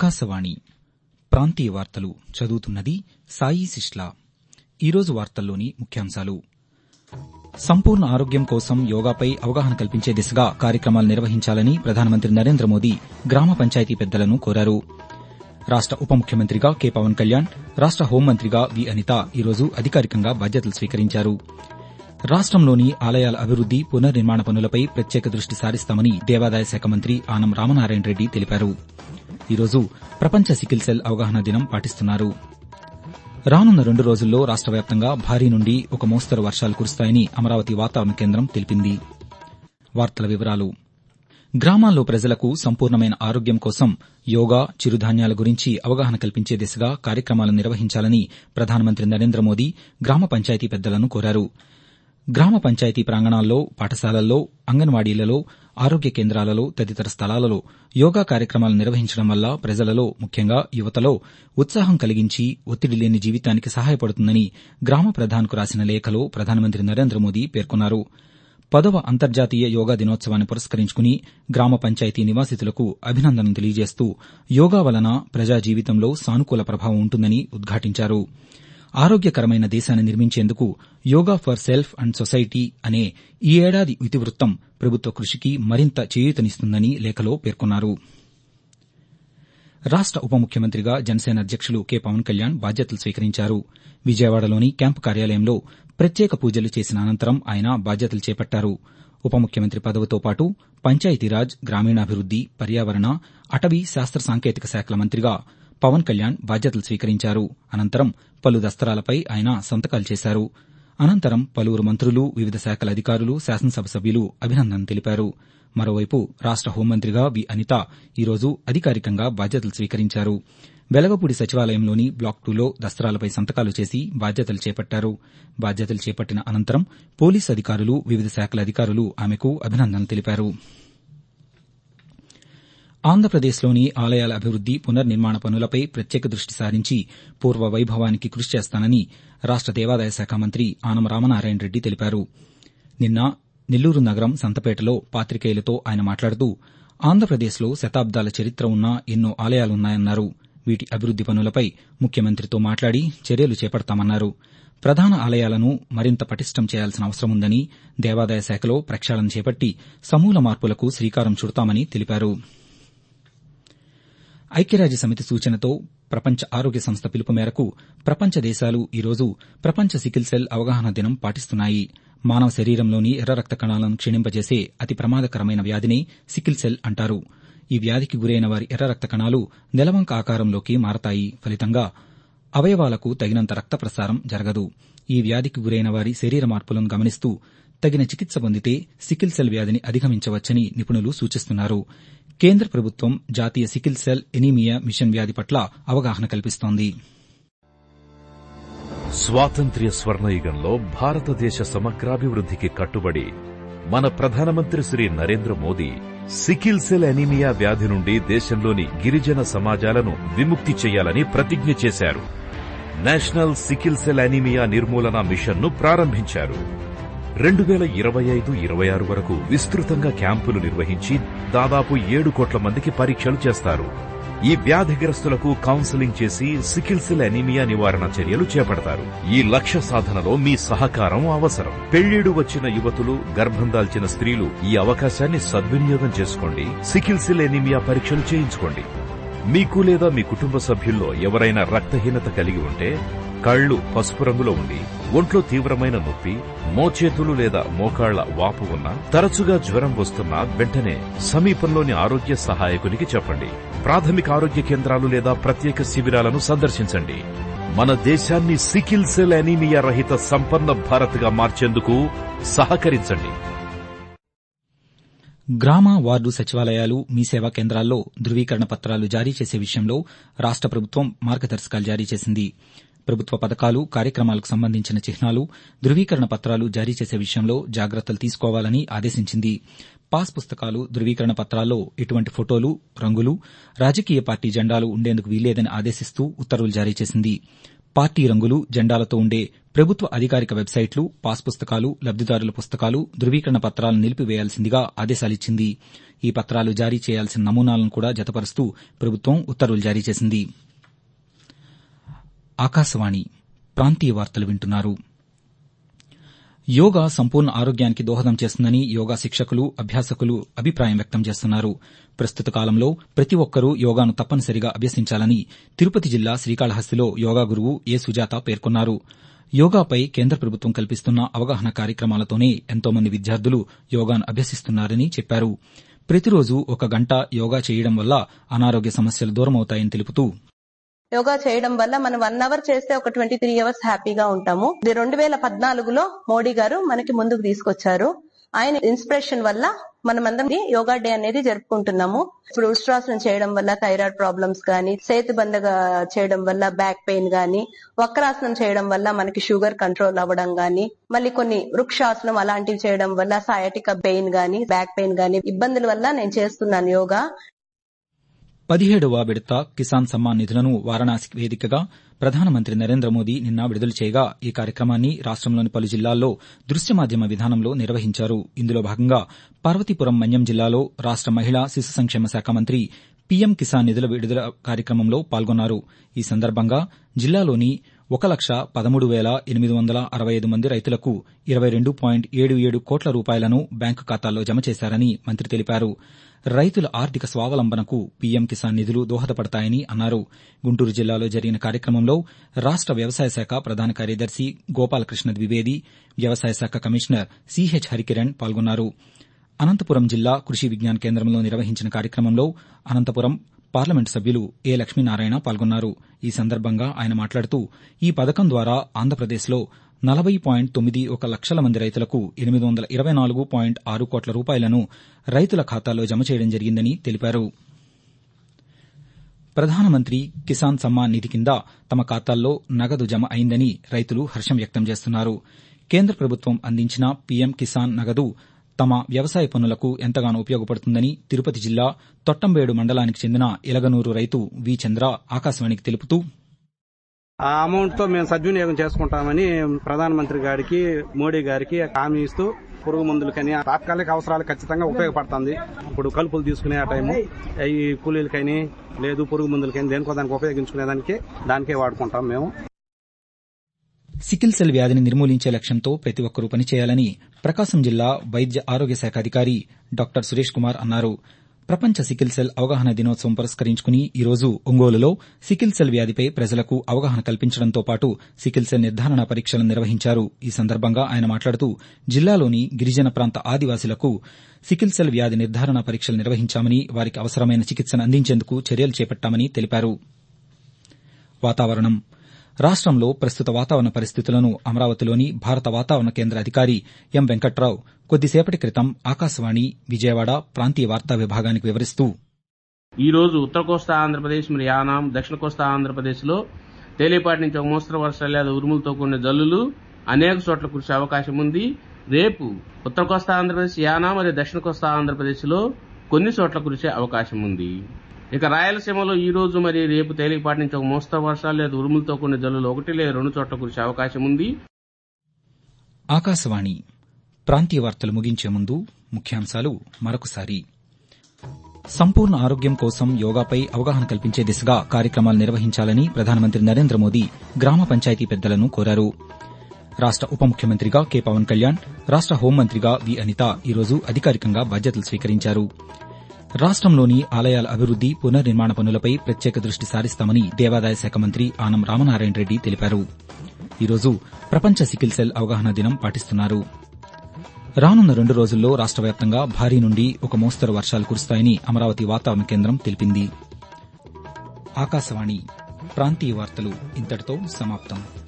ఆకాశవాణి ప్రాంతీయ వార్తలు చదువుతున్నది సాయి సిష్లా ఈరోజు వార్తల్లోని ముఖ్యాంశాలు సంపూర్ణ ఆరోగ్యం కోసం యోగాపై అవగాహన కల్పించే దిశగా కార్యక్రమాలు నిర్వహించాలని ప్రధానమంత్రి నరేంద్ర మోదీ గ్రామ పంచాయతీ పెద్దలను కోరారు రాష్ట ఉప ముఖ్యమంత్రిగా కె పవన్ కళ్యాణ్ రాష్ట హోంమంత్రిగా వి అనిత ఈరోజు అధికారికంగా బాధ్యతలు స్వీకరించారు రాష్టంలోని ఆలయాల అభివృద్ది పునర్నిర్మాణ పనులపై ప్రత్యేక దృష్టి సారిస్తామని దేవాదాయ శాఖ మంత్రి ఆనం రామనారాయణ రెడ్డి తెలిపారు ఈరోజు ప్రపంచ సికిల్ సెల్ అవగాహన దినం పాటిస్తున్నారు రానున్న రెండు రోజుల్లో రాష్ట వ్యాప్తంగా భారీ నుండి ఒక మోస్తరు వర్షాలు కురుస్తాయని అమరావతి వాతావరణ కేంద్రం తెలిపింది వార్తల వివరాలు గ్రామాల్లో ప్రజలకు సంపూర్ణమైన ఆరోగ్యం కోసం యోగా చిరుధాన్యాల గురించి అవగాహన కల్పించే దిశగా కార్యక్రమాలు నిర్వహించాలని ప్రధానమంత్రి నరేంద్ర మోదీ గ్రామ పంచాయతీ పెద్దలను కోరారు గ్రామ పంచాయతీ ప్రాంగణాల్లో పాఠశాలల్లో అంగన్వాడీలలో ఆరోగ్య కేంద్రాలలో తదితర స్థలాలలో యోగా కార్యక్రమాలు నిర్వహించడం వల్ల ప్రజలలో ముఖ్యంగా యువతలో ఉత్సాహం కలిగించి ఒత్తిడి లేని జీవితానికి సహాయపడుతుందని గ్రామ ప్రధాన్కు రాసిన లేఖలో ప్రధానమంత్రి నరేంద్ర మోదీ పేర్కొన్నారు పదవ అంతర్జాతీయ యోగా దినోత్సవాన్ని పురస్కరించుకుని గ్రామ పంచాయతీ నివాసితులకు అభినందనలు తెలియజేస్తూ యోగా వలన ప్రజా జీవితంలో సానుకూల ప్రభావం ఉంటుందని ఉద్ఘాటించారు ఆరోగ్యకరమైన దేశాన్ని నిర్మించేందుకు yoga for self and society అనే ఈ ఏడాది ఇతివృత్తం ప్రభుత్వ కృషికి మరింత చేయూతనిస్తుందని లేఖలో పేర్కొన్నారు రాష్ట ఉప ముఖ్యమంత్రిగా జనసేన అధ్యకులు కె పవన్ కళ్యాణ్ బాధ్యతలు స్వీకరించారు విజయవాడలోని క్యాంపు కార్యాలయంలో ప్రత్యేక పూజలు చేసిన అనంతరం ఆయన బాధ్యతలు చేపట్టారు ఉప ముఖ్యమంత్రి పదవితో పాటు పంచాయతీరాజ్ గ్రామీణాభివృద్ది పర్యావరణ అటవీ శాస్త్ర సాంకేతిక శాఖల మంత్రిగా పవన్ కళ్యాణ్ బాధ్యతలు స్వీకరించారు అనంతరం పలు దస్తరాలపై ఆయన సంతకాలు చేశారు అనంతరం పలువురు మంత్రులు వివిధ శాఖల అధికారులు శాసనసభ సభ్యులు అభినందనలు తెలిపారు మరోవైపు రాష్ట హోంమంత్రిగా వి అనిత ఈరోజు అధికారికంగా బాధ్యతలు స్వీకరించారు వెలగపూడి సచివాలయంలోని బ్లాక్ టూలో దస్తరాలపై సంతకాలు చేసి బాధ్యతలు చేపట్టారు బాధ్యతలు చేపట్టిన అనంతరం పోలీసు అధికారులు వివిధ శాఖల అధికారులు ఆమెకు అభినందనలు తెలిపారు ఆంధ్రప్రదేశ్లోని ఆలయాల అభివృద్ది పునర్నిర్మాణ పనులపై ప్రత్యేక దృష్టి సారించి పూర్వ వైభవానికి కృషి చేస్తానని రాష్ట దేవాదాయ శాఖ మంత్రి ఆనం రామనారాయణ రెడ్డి తెలిపారు నిన్న నెల్లూరు నగరం సంతపేటలో పాతికేయులతో ఆయన మాట్లాడుతూ ఆంధ్రప్రదేశ్లో శతాబ్దాల చరిత్ర ఉన్న ఎన్నో ఆలయాలున్నాయన్నారు వీటి అభివృద్ది పనులపై ముఖ్యమంత్రితో మాట్లాడి చర్యలు చేపడతామన్నారు ప్రధాన ఆలయాలను మరింత పటిష్టం చేయాల్సిన అవసరముందని దేవాదాయ శాఖలో ప్రక్షాళన చేపట్టి సమూల మార్పులకు శ్రీకారం చుడతామని తెలిపారు ఐక్యరాజ్య సమితి సూచనతో ప్రపంచ ఆరోగ్య సంస్థ పిలుపు మేరకు ప్రపంచ దేశాలు ఈరోజు ప్రపంచ సికిల్ సెల్ అవగాహన దినం పాటిస్తున్నాయి మానవ శరీరంలోని ఎర్ర రక్త కణాలను క్షీణింపజేసే అతి ప్రమాదకరమైన వ్యాధిని సికిల్ సెల్ అంటారు ఈ వ్యాధికి గురైన వారి ఎర్ర రక్త కణాలు నెలవంక ఆకారంలోకి మారతాయి ఫలితంగా అవయవాలకు తగినంత రక్త ప్రసారం జరగదు ఈ వ్యాధికి గురైన వారి శరీర మార్పులను గమనిస్తూ తగిన చికిత్స పొందితే సికిల్ సెల్ వ్యాధిని అధిగమించవచ్చని నిపుణులు సూచిస్తున్నారు కేంద్ర ప్రభుత్వం జాతీయ సికిల్ సెల్ ఎనీమియా మిషన్ వ్యాధి పట్ల అవగాహన కల్పిస్తోంది స్వాతంత్ర్య స్వర్ణయుగంలో భారతదేశ సమగ్రాభివృద్ధికి కట్టుబడి మన ప్రధానమంత్రి Shri Narendra Modi sickle cell anaemia వ్యాధి నుండి దేశంలోని గిరిజన సమాజాలను విముక్తి చేయాలని ప్రతిజ్ఞ చేశారు నేషనల్ సికిల్ సెల్ ఎనీమియా నిర్మూలన మిషన్ను ప్రారంభించారు రెండు వేల ఇరవై ఐదు ఇరవై ఆరు వరకు విస్తృతంగా క్యాంపులు నిర్వహించి దాదాపు ఏడు కోట్ల మందికి పరీక్షలు చేస్తారు ఈ వ్యాధిగ్రస్తులకు కౌన్సిలింగ్ చేసి సికిల్ సెల్ ఎనీమియా నివారణ చర్యలు చేపడతారు ఈ లక్ష్య సాధనలో మీ సహకారం అవసరం పెళ్లిడు వచ్చిన యువతులు గర్భం దాల్చిన స్త్రీలు ఈ అవకాశాన్ని సద్వినియోగం చేసుకోండి సికిల్ సెల్ ఎనీమియా పరీక్షలు చేయించుకోండి మీకు లేదా మీ కుటుంబ సభ్యుల్లో ఎవరైనా రక్తహీనత కలిగి ఉంటే కళ్ళు పసుపు రంగులో ఉండి ఒంట్లో తీవ్రమైన నొప్పి మోచేతులు లేదా మోకాళ్ల వాపు ఉన్నా తరచుగా జ్వరం వస్తున్నా వెంటనే సమీపంలోని ఆరోగ్య సహాయకునికి చెప్పండి ప్రాథమిక ఆరోగ్య కేంద్రాలు లేదా ప్రత్యేక శిబిరాలను సందర్శించండి మన దేశాన్ని సికిల్ సెల్ ఎనీమియా రహిత సంపన్న భారత్గా మార్చేందుకు సహకరించండి గ్రామ వార్డు సచివాలయాలు మీ సేవా కేంద్రాల్లో ధృవీకరణ పత్రాలు జారీ చేసే విషయంలో రాష్ట ప్రభుత్వం మార్గదర్శకాలు జారీ చేసింది ప్రభుత్వ పథకాలు కార్యక్రమాలకు సంబంధించిన చిహ్నాలు ధృవీకరణ పత్రాలు జారీ చేసే విషయంలో జాగ్రత్తలు తీసుకోవాలని ఆదేశించింది పాస్ పుస్తకాలు ధృవీకరణ పత్రాల్లో ఎటువంటి ఫోటోలు రంగులు రాజకీయ పార్టీ జెండాలు ఉండేందుకు వీల్లేదని ఆదేశిస్తూ ఉత్తర్వులు జారీ చేసింది పార్టీ రంగులు జెండాలతో ఉండే ప్రభుత్వ అధికారిక వెబ్సైట్లు పాస్ పుస్తకాలు లబ్దిదారుల పుస్తకాలు ధృవీకరణ పత్రాలను నిలిపివేయాల్సిందిగా ఆదేశాలిచ్చింది ఈ పత్రాలు జారీ చేయాల్సిన నమూనాలను కూడా జతపరుస్తూ ప్రభుత్వం ఉత్తర్వులు జారీ చేసింది ఆకాశవాణి ప్రాంతీయ వార్తలు వింటున్నారు యోగా సంపూర్ణ ఆరోగ్యానికి దోహదం చేస్తుందని యోగా శిక్షకులు అభ్యాసకులు అభిప్రాయం వ్యక్తం చేస్తున్నారు ప్రస్తుత కాలంలో ప్రతి ఒక్కరూ యోగాను తప్పనిసరిగా అభ్యసించాలని తిరుపతి జిల్లా శ్రీకాళహస్తిలో యోగా గురువు ఏ సుజాత పేర్కొన్నారు యోగాపై కేంద్ర ప్రభుత్వం కల్పిస్తున్న అవగాహన కార్యక్రమాలతోనే ఎంతోమంది విద్యార్థులు యోగాను అభ్యసిస్తున్నారని చెప్పారు ప్రతిరోజు ఒక గంట యోగా చేయడం వల్ల అనారోగ్య సమస్యలు దూరమవుతాయని తెలుపుతూ యోగా చేయడం వల్ల మనం వన్ అవర్ చేస్తే ఒక ట్వంటీ త్రీ అవర్స్ హ్యాపీగా ఉంటాము ఇది రెండు వేల పద్నాలుగులో మోడీ గారు మనకి ముందుకు తీసుకొచ్చారు ఆయన ఇన్స్పిరేషన్ వల్ల మనమందరం యోగా డే అనేది జరుపుకుంటున్నాము ఇప్పుడు ఉష్ట్రాసనం చేయడం వల్ల థైరాయిడ్ ప్రాబ్లమ్స్ గానీ సేతుబందగా చేయడం వల్ల బ్యాక్ పెయిన్ గానీ వక్రాసనం చేయడం వల్ల మనకి షుగర్ కంట్రోల్ అవ్వడం గానీ మళ్ళీ కొన్ని వృక్షాసనం అలాంటివి చేయడం వల్ల సయాటిక పెయిన్ గానీ బ్యాక్ పెయిన్ గానీ ఇబ్బందుల వల్ల నేను చేస్తున్నాను యోగా పదిహేడవ విడత కిసాన్ సమ్మాన్ నిధులను వారణాసి వేదికగా ప్రధానమంత్రి నరేంద్ర మోదీ నిన్న విడుదల చేయగా ఈ కార్యక్రమాన్ని రాష్టంలోని పలు జిల్లాల్లో దృశ్య మాధ్యమ విధానంలో నిర్వహించారు ఇందులో భాగంగా పార్వతీపురం మన్యం జిల్లాలో రాష్ట మహిళా శిశు సంక్షేమ శాఖ మంత్రి పీఎం కిసాన్ నిధుల విడుదల కార్యక్రమంలో పాల్గొన్నారు ఈ సందర్భంగా జిల్లాలోని ఒక లక్ష పదమూడు వేల ఎనిమిది వందల అరవై ఐదు మంది రైతులకు ఇరవై రెండు పాయింట్ ఏడు ఏడు కోట్ల రూపాయలను బ్యాంకు ఖాతాల్లో జమ చేశారని మంత్రి తెలిపారు రైతుల ఆర్థిక స్వావలంబనకు పీఎం కిసాన్ నిధులు దోహదపడతాయని అన్నారు గుంటూరు జిల్లాలో జరిగిన కార్యక్రమంలో రాష్ట వ్యవసాయ శాఖ ప్రధాన కార్యదర్శి గోపాలకృష్ణ ద్వివేది వ్యవసాయ శాఖ కమిషనర్ సిహెచ్ హరికిరణ్ పాల్గొన్నారు అనంతపురం జిల్లా కృషి విజ్ఞాన కేంద్రంలో నిర్వహించిన కార్యక్రమంలో అనంతపురం పార్లమెంటు సభ్యులు ఏ లక్ష్మీనారాయణ పాల్గొన్నారు ఈ సందర్భంగా ఆయన మాట్లాడుతూ ఈ పథకం ద్వారా ఆంధ్రప్రదేశ్లో నలభై పాయింట్ తొమ్మిది ఒక లక్షల మంది రైతులకు ఎనిమిది వందల ఇరవై నాలుగు పాయింట్ ఆరు కోట్ల రూపాయలను రైతుల ఖాతాల్లో జమ చేయడం జరిగిందని తెలిపారు ప్రధానమంత్రి కిసాన్ సమ్మాన్ నిధి కింద తమ ఖాతాల్లో నగదు జమ అయిందని రైతులు హర్షం వ్యక్తం చేస్తున్నారు కేంద్ర ప్రభుత్వం అందించిన పీఎం కిసాన్ నగదు తమ వ్యవసాయ పనులకు ఎంతగానో ఉపయోగపడుతుందని తిరుపతి జిల్లా తొట్టంబేడు మండలానికి చెందిన ఇలగనూరు రైతు వి చంద్ర ఆకాశవాణికి తెలుపుతూ ఆ అమౌంట్ తో మేము సద్వినియోగం చేసుకుంటామని ప్రధానమంత్రి గారికి మోడీ గారికి హామీ ఇస్తూ పురుగు మందులకని తాత్కాలిక అవసరాలు ఖచ్చితంగా ఉపయోగపడుతుంది ఇప్పుడు కలుపులు తీసుకునే ఆ టైము ఈ కూలీలకని లేదు పురుగు మందులకని దేనికో దానికి ఉపయోగించుకునేదానికి దానికే వాడుకుంటాం మేము సికిల్ సెల్ వ్యాధిని నిర్మూలించే లక్ష్యంతో ప్రతి ఒక్కరూ పనిచేయాలని ప్రకాశం జిల్లా వైద్య ఆరోగ్య శాఖ అధికారి డాక్టర్ సురేష్ కుమార్ అన్నారు ప్రపంచ సికిల్ సెల్ అవగాహన దినోత్సవం పురస్కరించుకుని ఈ రోజు ఒంగోలులో సికిల్ సెల్ వ్యాధిపై ప్రజలకు అవగాహన కల్పించడంతో పాటు సికిల్ సెల్ నిర్ధారణ పరీక్షలను నిర్వహించారు ఈ సందర్భంగా ఆయన మాట్లాడుతూ జిల్లాలోని గిరిజన ప్రాంత ఆదివాసీలకు సికిల్ సెల్ వ్యాధి నిర్ధారణ పరీక్షలు నిర్వహించామని వారికి అవసరమైన చికిత్సను అందించేందుకు చర్యలు చేపట్టామని తెలిపారు వాతావరణం రాష్టంలో ప్రస్తుత వాతావరణ పరిస్థితులను అమరావతిలోని భారత వాతావరణ కేంద్ర అధికారి ఎం వెంకట్రావు కొద్దిసేపటి క్రితం ఆకాశవాణి విజయవాడ ప్రాంతీయ వార్తా విభాగానికి వివరిస్తూ ఈ రోజు ఉత్తర కోస్తా ఆంధ్రప్రదేశ్ మరియు యానాం దక్షిణ కోస్తా ఆంధ్రప్రదేశ్ లో తేలిపాటి నుంచి ఒక మోస్తరు వర్షాలు లేదా ఉరుములతో కూడిన జల్లులు అనేక చోట్ల కురిసే అవకాశం ఉంది రేపు ఉత్తర కోస్తా ఆంధ్రప్రదేశ్ యానాం మరియు దక్షిణ కోస్తా ఆంధ్రప్రదేశ్ లో కొన్ని చోట్ల కురిసే అవకాశం ఉంది ఇక రాయలసీమలో ఈ రోజు మరియు రేపు తేలికపాటి నుంచి ఒక మోస్తరు వర్షాలు లేదా ఉరుములతో కూడిన జల్లులు ఒకటి లేదా రెండు చోట్ల కురిసే అవకాశం ఉంది ఆకాశవాణి ప్రాంతీయ వార్తలు ముగించే ముందు ముఖ్యాంశాలు మరొకసారి సంపూర్ణ ఆరోగ్యం కోసం యోగాపై అవగాహన కల్పించే దిశగా కార్యక్రమాలు నిర్వహించాలని ప్రధానమంత్రి నరేంద్ర మోదీ గ్రామ పంచాయతీ పెద్దలను కోరారు రాష్ట ఉప ముఖ్యమంత్రిగా కె పవన్ కళ్యాణ్ రాష్ట హోంమంత్రిగా వి అనిత ఈరోజు అధికారికంగా బాధ్యతలు స్వీకరించారు రాష్టంలోని ఆలయాల అభివృద్ది పునర్నిర్మాణ పనులపై ప్రత్యేక దృష్టి సారిస్తామని దేవాదాయ శాఖ మంత్రి ఆనం రామనారాయణ రెడ్డి తెలిపారు ఈరోజు ప్రపంచ సికిల్ సెల్ అవగాహన దినం పాటిస్తున్నారు రానున్న రెండు రోజుల్లో రాష్ట వ్యాప్తంగా భారీ నుండి ఒక మోస్తరు వర్షాలు కురుస్తాయని అమరావతి వాతావరణ కేంద్రం తెలిపింది ఆకాశవాణి ప్రాంతీయ వార్తలు ఇంతటితో సమాప్తం